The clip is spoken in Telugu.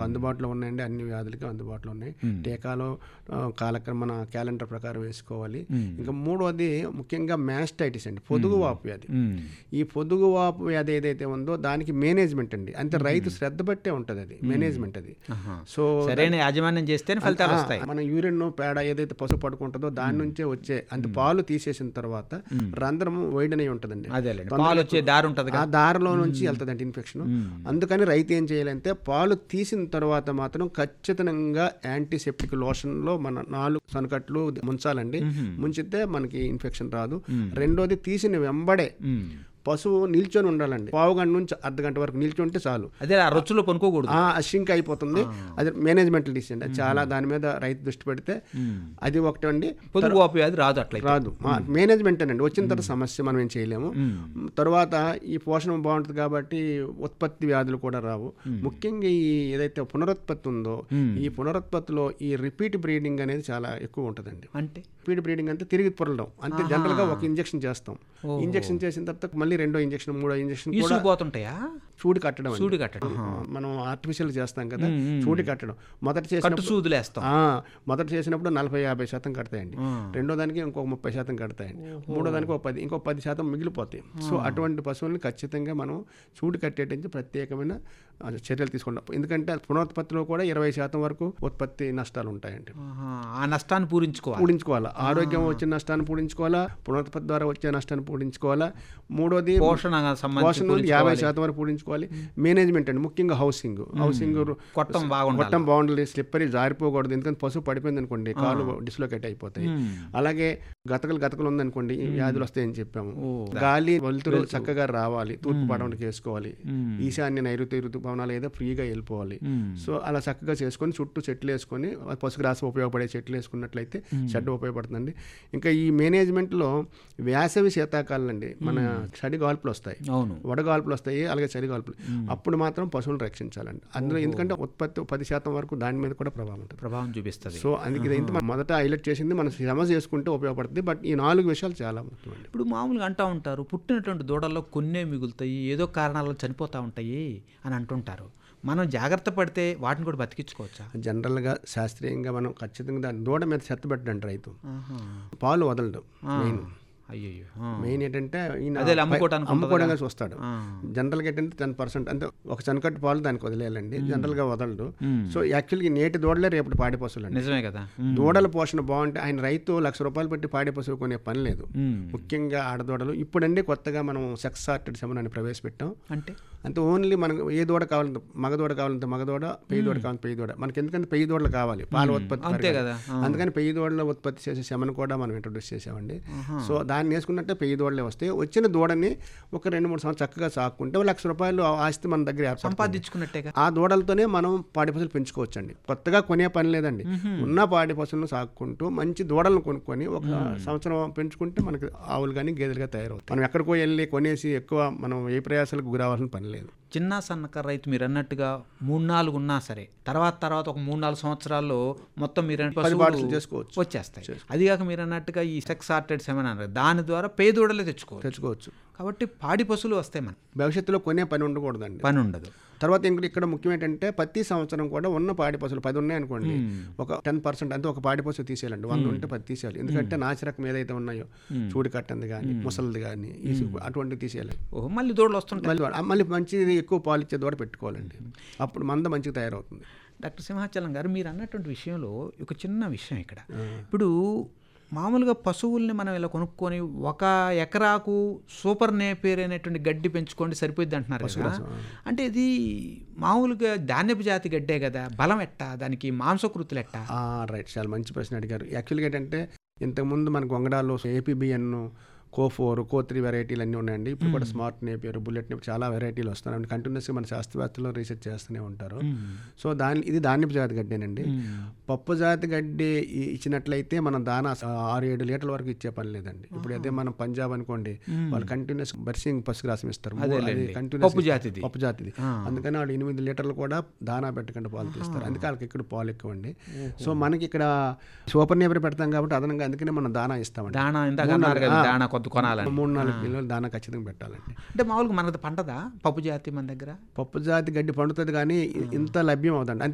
అందుబాటులో ఉన్నాయండి అన్ని వ్యాధులకి అందుబాటులో ఉన్నాయి టీకాలు ఆ, కాలక్రమణ క్యాలెండర్ ప్రకారం వేసుకోవాలి ఇంకా మూడోది ముఖ్యంగా మ్యాస్టైటిస్ అండి పొదుగు వాపు వ్యాధి మ్మ్. ఈ పొదుగు వాపు వ్యాధి ఏదైతే ఉందో దానికి మేనేజ్మెంట్ అండి అంటే రైతు శ్రద్ధ బట్టే ఉంటుంది అది మేనేజ్మెంట్ అది ఆహా. సో సరైన యాజమాన్యం చేస్తేనే ఫలితాలు ఆ, వస్తాయి మన యూరిన్ పేడ ఏదైతే పసుపు పడుకుంటుందో దాని నుంచే వచ్చే అంటే పాలు తీసేసిన తర్వాత రంధ్రం వైడన్ అయి ఉంటుందండి అదేలేండి పాలు వచ్చే దారి ఉంటుంది ఆ దారిలో నుంచి వెళ్తుందండి ఇన్ఫెక్షన్ అందుకని రైతు ఏం చేయాలంటే పాలు తీసిన తర్వాత మాత్రం ఖచ్చితంగా యాంటీసెప్టిక్ లోషన్లో మన నాలుగు సనకట్లు ముంచాలండి ముంచితే మనకి ఇన్ఫెక్షన్ రాదు రెండోది తీసిన వెంబడే పశువు నిల్చొని ఉండాలండి పావు గంట నుంచి అర్ధ గంట వరకు నిల్చుంటే చాలు అదే ఆ రొచ్చులో పనుకోకూడదు ఆ షింక్ అయిపోతుంది అది మేనేజ్మెంటల్ డిసిషన్ అది చాలా దాని మీద రైతు దృష్టి పెడితే అది ఒకటి అండి పొదుగు వాపు వ్యాధి రాదు అట్లయితే రాదు మేనేజ్మెంట్ అండి వచ్చిన తర్వాత సమస్య మనం ఏం చేయలేము తర్వాత ఈ పోషణ బాగుంటుంది కాబట్టి ఉత్పత్తి వ్యాధులు కూడా రావు ముఖ్యంగా ఈ ఏదైతే పునరుత్పత్తి ఉందో ఈ పునరుత్పత్తిలో ఈ రిపీట్ బ్రీడింగ్ అనేది చాలా ఎక్కువ ఉంటుందండి అంటే రిపీట్ బ్రీడింగ్ అంటే తిరిగి పొరలడం అంటే జనరల్ గా ఒక ఇంజెక్షన్ చేస్తాం ఇంజెక్షన్ చేసిన తర్వాత మళ్ళీ రెండో ఇంజెక్షన్ మూడో ఇంజెక్షన్ కూడా ఈసుకుపోతుంటాయా చూడి కట్టడం అండి. సూడి కట్టడం ఆ, మనం ఆర్టిఫిషియల్ చేస్తాం కదా చూడి కట్టడం మొదట కట్టు చేసినప్పుడు సూదులేస్తాం ఆ, మొదట చేసినప్పుడు నలభై యాభై శాతం కడతాయండి రెండో దానికి ఇంకొక ముప్పై శాతం కడతాయండి మూడో దానికి ఒక పది ఇంకో పది శాతం మిగిలిపోతాయి సో అటువంటి పశువుల్ని ఖచ్చితంగా మనం చూడు కట్టేటించి ప్రత్యేకమైన ఆ, చర్యలు తీసుకుంటాం ఎందుకంటే పునరుత్పత్తిలో కూడా ఇరవై శాతం వరకు ఉత్పత్తి నష్టాలు ఉంటాయండి ఆహా. ఆ నష్టాన్ని పూరించుకోవాలి పూడించుకోవాలా ఆరోగ్యం వచ్చిన నష్టాన్ని పూడించుకోవాలా పునరుత్పత్తి ద్వారా వచ్చే నష్టాన్ని పూడించుకోవాలా మూడోది పోషణ సంబంధించి పోషణ నుండి యాభై శాతం వరకు పూడించుకోవాలి మేనేజ్మెంట్ అండి ముఖ్యంగా హౌసింగ్ హౌసింగ్ కొట్టం బాగుండాలి మొత్తం బాగుండాలి స్లిప్పరీ జారిపోకూడదు ఎందుకంటే పశువు పడిపోయింది అనుకోండి కాలు డిస్లోకేట్ అయిపోతాయి అలాగే గతకలు గతకలు ఉందనుకోండి ఈ వ్యాధులు వస్తాయని చెప్పాము గాలి వెలుతురు చక్కగా రావాలి తూర్పు పడవడానికి వేసుకోవాలి ఈశాన్య నైరుతి ఋతుపవనాలు ఏదో ఫ్రీగా వెళ్ళిపోవాలి సో అలా చక్కగా చేసుకొని చుట్టూ చెట్లు వేసుకొని పశుగ్రాసం ఉపయోగపడే చెట్లు వేసుకున్నట్లయితే షెడ్ ఉపయోగపడుతుందండి ఇంకా ఈ మేనేజ్మెంట్లో వేసవి శీతాకాలం అండి మన చడి గాల్పులు వస్తాయి అవును వడగాల్పులు వస్తాయి అలాగే చలిగాల్పులు అప్పుడు మాత్రం పశువులను రక్షించాలండి అందులో ఎందుకంటే ఉత్పత్తి పది శాతం వరకు దాని మీద కూడా ప్రభావం ఉంటుంది ప్రభావం చూపిస్తుంది సో అందుకే ఇది మనం మొదట హైలైట్ చేసింది మనం శ్రమ చేసుకుంటే ఉపయోగపడుతుంది బట్ ఈ నాలుగు విషయాలు చాలా ముఖ్యమండి ఇప్పుడు మామూలుగా అంటూ ఉంటారు పుట్టినటువంటి దూడల్లో కొన్నే మిగులుతాయి ఏదో కారణాల చనిపోతూ ఉంటాయి అని అంటుంటారు మనం జాగ్రత్త పడితే వాటిని కూడా బతికించుకోవచ్చా జనరల్గా శాస్త్రీయంగా మనం ఖచ్చితంగా దాని దూడ మీద చెత్త పెట్టండి రైతు ఆహా. పాలు వదలడు మెయిన్ అయ్యయ్యో ఆ. మెయిన్ ఏంటంటే ఈయన అదే అమ్ముకోవటానికి అమ్ముకోవడానికి చూస్తాడు ఆ. జనరల్గా ఏంటంటే టెన్ పర్సెంట్ అంటే ఒక చనకట్టు పాలు దానికి వదిలేయాలండి జనరల్గా వదలడు సో యాక్చువల్గా నేటి దూడలే రేపటి పాడి పశువులు అండి నిజమే కదా ఉమ్. దూడల పోషణ బాగుంటే ఆయన రైతు లక్ష రూపాయలు పెట్టి పాడి పశువు కొనే పని లేదు ఉమ్. ముఖ్యంగా ఆడదూడలు ఇప్పుడండి కొత్తగా మనం సెక్స్ సార్టెడ్ సెమనాన్ని ప్రవేశపెట్టాం అంటే అంటే ఓన్లీ మనకు ఏ దూడ కావాలంటే మగదూడ కావాలంటే మగదూడ పెయ్యి దూడ కావాలంటే పెయ్యి దూడ మనకి ఎందుకంటే పెయ్యి దూడలు కావాలి పాల ఉత్పత్తి అంతే పెరగాలి. కదా ఆ. అందుకని పెయ్యి దూడలో ఉత్పత్తి చేసే శమను కూడా మనం ఇంట్రొడ్యూస్ చేసామండి సో దాన్ని వేసుకున్నట్టే పెయ్యి దూడలే వస్తాయి వచ్చిన దూడని ఒక రెండు మూడు సంవత్సరాలు చక్కగా సాకుంటే ఒక లక్ష రూపాయలు ఆస్తి మన దగ్గర ఏర్పడుతుంది సంపాదించుకున్నట్టేగా ఆ దూడలతోనే మనం పాడి పశువులు పెంచుకోవచ్చండి కొత్తగా కొనే పని లేదండి ఉన్న పాడి పశువులను సాకుంటూ మంచి దూడలను కొనుక్కొని ఒక సంవత్సరం పెంచుకుంటే మనకి ఆవులు కానీ గేదెలుగా తయారవుతాయి మనం ఎక్కడికో వెళ్ళి కొనేసి ఎక్కువ మనం ఏ ప్రయాసాలకు గురవ్వాల్సిన పని లేదు చిన్న సన్నకారు రైతు మీరు అన్నట్టుగా మూడు నాలుగు ఉన్నా సరే తర్వాత తర్వాత ఒక మూడు నాలుగు సంవత్సరాల్లో మొత్తం మీరు అన్న పది పశువులు బాటలు చేసుకోవచ్చు వచ్చేస్తాయి అదిగాక మీరు అన్నట్టుగా ఈ సెక్స్ ఆర్టెడ్ సెమెన్ అన్నారు దాని ద్వారా పేదోడలే తెచ్చుకోవచ్చు తెచ్చుకోవచ్చు కాబట్టి పాడి పశువులు వస్తాయి మనకి భవిష్యత్తులో కొనే పని ఉండకూడదండి పని ఉండదు తర్వాత ఇంకోటి ఇక్కడ ముఖ్యం ఏంటంటే ప్రతి సంవత్సరం కూడా ఉన్న పాడి పశువులు పది ఉన్నాయి అనుకోండి ఒక టెన్ పర్సెంట్ అంటే ఒక పాడి పశువు తీసేయాలండి వంద ఉంటే పది తీసేయాలి ఎందుకంటే నాసిరకం ఏదైతే ఉన్నాయో చూడి కట్టంది కానీ ముసలిది కానీ అటువంటివి తీసేయాలి ఓహో మళ్ళీ దూడలు వస్తుంటాయి మళ్ళీ వా- మళ్ళీ మంచిది ఎక్కువ పాలు ఇచ్చే దూడ పెట్టుకోవాలండి అప్పుడు మంద మంచిగా తయారవుతుంది డాక్టర్ సింహాచలం గారు మీరు అన్నటువంటి విషయంలో ఒక చిన్న విషయం ఇక్కడ ఇప్పుడు మామూలుగా పశువుల్ని మనం ఇలా కొనుక్కొని ఒక ఎకరాకు సూపర్ నేపేర్ అనేటువంటి గడ్డి పెంచుకోండి సరిపోద్ది అంటున్నారు కదా అంటే ఇది మామూలుగా ధాన్యపు జాతి గడ్డే కదా బలం ఎట్టా దానికి మాంసకృతులు ఎట్టా ఆ, రైట్ చాలా మంచి ప్రశ్న అడిగారు యాక్చువల్గా ఏంటంటే ఇంతకుముందు మన గొంగడాల్లో APBN CO four CO three వెరైటీలు అన్నీ ఉన్నాయండి ఇప్పుడు కూడా స్మార్ట్ నేపియర్ బుల్లెట్ నేపియర్ చాలా వెరైటీలు వస్తున్నాయి కంటిన్యూస్గా మన శాస్త్రవేత్తలు రీసెర్చ్ చేస్తూనే ఉంటారు సో దాని ఇది ధాన్యపు జాతి గడ్డేనండి పప్పు జాతి గడ్డి ఇ- ఇచ్చినట్లయితే మనం దానా ఆ, ఆరు ఏడు లీటర్ల వరకు ఇచ్చే పని లేదండి ఇప్పుడు అదే మనం పంజాబ్ అనుకోండి వాళ్ళు కంటిన్యూస్ బర్సింగ్ పశుగ్రాసం ఇస్తారు అది continuous పప్పు జాతిది. పప్పు జాతిది అందుకని వాళ్ళు ఎనిమిది లీటర్లు కూడా దానా పెట్టకుండా పాలు తీస్తారు అందుకే వాళ్ళకి ఇక్కడ పాలు ఎక్కువ అండి సో మనకి ఇక్కడ సూపర్ నేపర్ పెడతాం కాబట్టి అదనంగా అందుకనే మనం దానా ఇస్తామండి దాణా ఇందాక అన్నారు కదా దాణా కొద్ది కొనాలని మూడు నాలుగు కిలోలు దానా ఖచ్చితంగా పెట్టాలండి అంటే మామూలుగా మనది పంటదా పప్పు జాతి మన దగ్గర పప్పు జాతి గడ్డి పండుతుంది కానీ ఇంత లభ్యం అవుతుంది